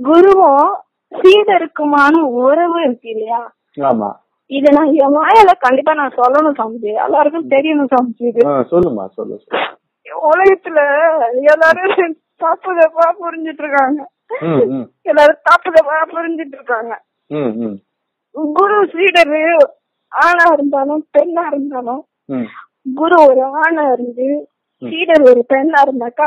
குருவும் சீடருக்குமான உறவு இருக்கு இல்லையா ஆமா இத நான் என் வாயால கண்டிப்பா நான் சொல்லணும் சாமிஜி எல்லாருக்கும் தெரியணும் சாமிஜி இது ஆ, சொல்லுமா சொல்லு சொல்லு. உலகத்துல எல்லாரும் தப்பு தப்பா புரிஞ்சிட்டு இருக்காங்க ம் ம் எல்லாரும் தப்பு தப்பா புரிஞ்சிட்டு இருக்காங்க ம் ம் குரு சீடரு ஆணா இருந்தாலும் பெண்ணா இருந்தாலும் ம் குரு ஒரு ஆணா இருந்து சீடர் ஒரு பெண்ணா இருந்தாக்கா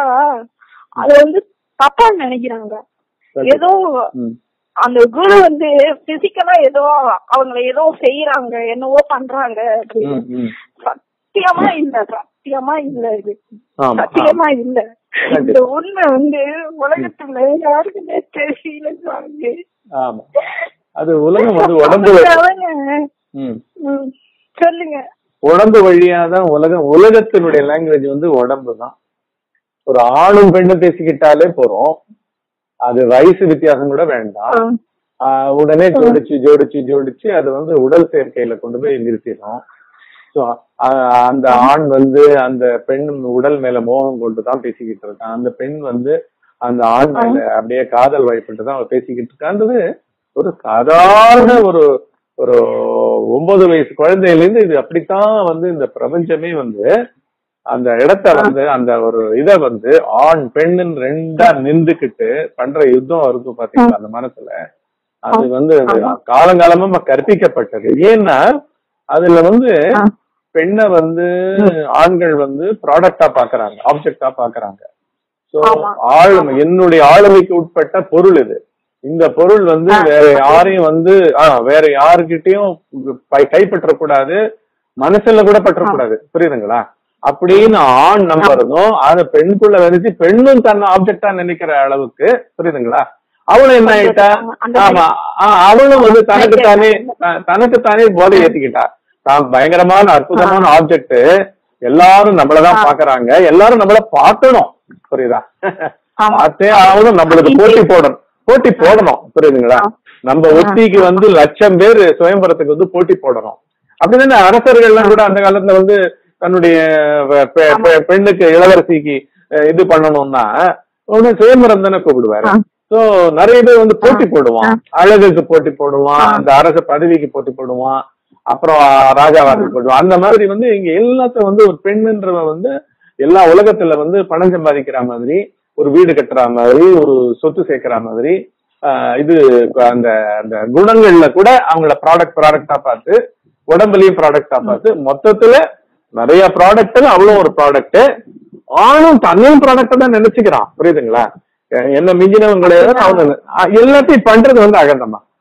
அது வந்து தப்பா நினைக்கிறாங்க ஏதோ ம் அந்த குரு வந்து பிசிக்கலா ஏதோ அவங்கள ஏதோ செய்யறாங்க என்னவோ பண்றாங்க அப்படின்னு ம் ம் சத்தியமா இல்ல சத்தியமா இல்ல இது ஆமா சத்தியமா இல்ல இந்த கண்டிப்பா. உண்மை வந்து உலகத்துல யாருக்குமே தெரியல சாமி ஆமா அது உலகம் வந்து உடம்பு அவங்க ம் ம், சொல்லுங்க உடம்பு வழியா தான் உலகம் உலகத்தினுடைய லாங்குவேஜ் வந்து உடம்பு தான் ஒரு ஆணும் பெண்ணும் பேசிக்கிட்டாலே போறோம் அது வயசு வித்தியாசம் கூட வேண்டாம் ஆ, ஆஹ் உடனே ஜோடிச்சு ஜோடிச்சு ஜோடிச்சு அது வந்து உடல் சேர்க்கையில கொண்டு போய் நிறுத்திடும் ஸோ அந்த ஆண் வந்து அந்த பெண் உடல் மேல மோகம் கொண்டு தான் பேசிக்கிட்டு இருக்கான் அந்த பெண் வந்து அந்த ஆண் மேல அப்படியே காதல் வழிபட்டு தான் அவ பேசிக்கிட்டு இருக்கான்றது ஒரு சாதாரண ஒரு ஒரு ஒன்பது வயசு குழந்தையில இருந்து இது அப்படித்தான் வந்து இந்த பிரபஞ்சமே வந்து அந்த இடத்த வந்து அந்த ஒரு இத வந்து ஆண் பெண்ணுன்னு ரெண்டா நின்றுக்கிட்டு பண்ற யுத்தம் இருக்கும் பாத்தீங்களா அந்த மனசுல அது வந்து அது காலங்காலமா நம்ம கற்பிக்கப்பட்டது ஏன்னா அதுல வந்து ஆ. பெண்ணை வந்து ஆண்கள் வந்து ப்ராடக்டா பாக்குறாங்க ஆப்ஜெக்டா பாக்குறாங்க சோ ஆமா. ஆளுமை என்னுடைய ஆளுமைக்கு உட்பட்ட பொருள் இது இந்த பொருள் வந்து ஆ. வேற யாரையும் வந்து ஆஹ் வேற யாருக்கிட்டயும் பை- கைப்பற்றக்கூடாது மனசுல கூட பற்றக்கூடாது புரியுதுங்களா அப்படின்னு ஆண் நம்புறதும் அத பெண்குள்ள விதைச்சு பெண்ணும் தன்னை ஆப்ஜெக்டா நினைக்கிற அளவுக்கு புரியுதுங்களா அவளும் என்ன ஆயிட்டா அந்த ஆமா ஆ, அவளும் வந்து தனக்கு தானே தனக்கு தானே போதை ஏத்திக்கிட்டா தான் பயங்கரமான அற்புதமான ஆப்ஜெக்ட் எல்லாரும் நம்மளதான் பாக்குறாங்க எல்லாரும் நம்மள பார்க்கணும் புரியுதா ஆமா. பார்த்தே ஆகணும் நம்மளுக்கு போட்டி போடணும் போட்டி போடணும் புரியுதுங்களா நம்ம ஒத்திக்கு வந்து லட்சம் பேர் சுயம்பரத்துக்கு வந்து போட்டி போடணும் அப்படிதானே அரசர்கள்லாம் கூட அந்த காலத்துல வந்து தன்னுடைய பெ- பெ- பெ- பெண்ணுக்கு இளவரசிக்கு அஹ், இது பண்ணணும்னா ஒண்ணு சுயம்பரம் தானே கூப்பிடுவாரு ஆ. சோ நிறைய பேர் வந்து போட்டி போடுவான் ஆ. அழகுக்கு போட்டி போடுவான் ஆ. அந்த அரச பதவிக்கு போட்டி போடுவான் அப்புறம் ராஜாவாக்கு போடுவான் அந்த மாதிரி வந்து இங்க எல்லாத்தையும் வந்து ஒரு பெண்ணுன்றவ வந்து எல்லா உலகத்துல வந்து பணம் சம்பாதிக்கிற மாதிரி ஒரு வீடு கட்டுற மாதிரி ஒரு சொத்து சேர்க்கிற மாதிரி ஆஹ் இது அந்த அந்த குணங்கள்ல கூட அவங்கள ப்ராடக்ட் ப்ராடக்டா பார்த்து உடம்புலயும் ப்ராடக்டா பார்த்து மொத்தத்துல நிறைய ப்ராடக்ட் அவ்வளவு ஒரு ப்ராடக்ட் ஆணும் தன்னையும் ப்ராடக்ட் தான் நினைச்சுக்கிறான் புரியுதுங்களா எ- என்ன மிஞ்சினவங்க கிடையாது அவங்க ஆஹ் எல்லாத்தையும் பண்றது வந்து அகந்தமா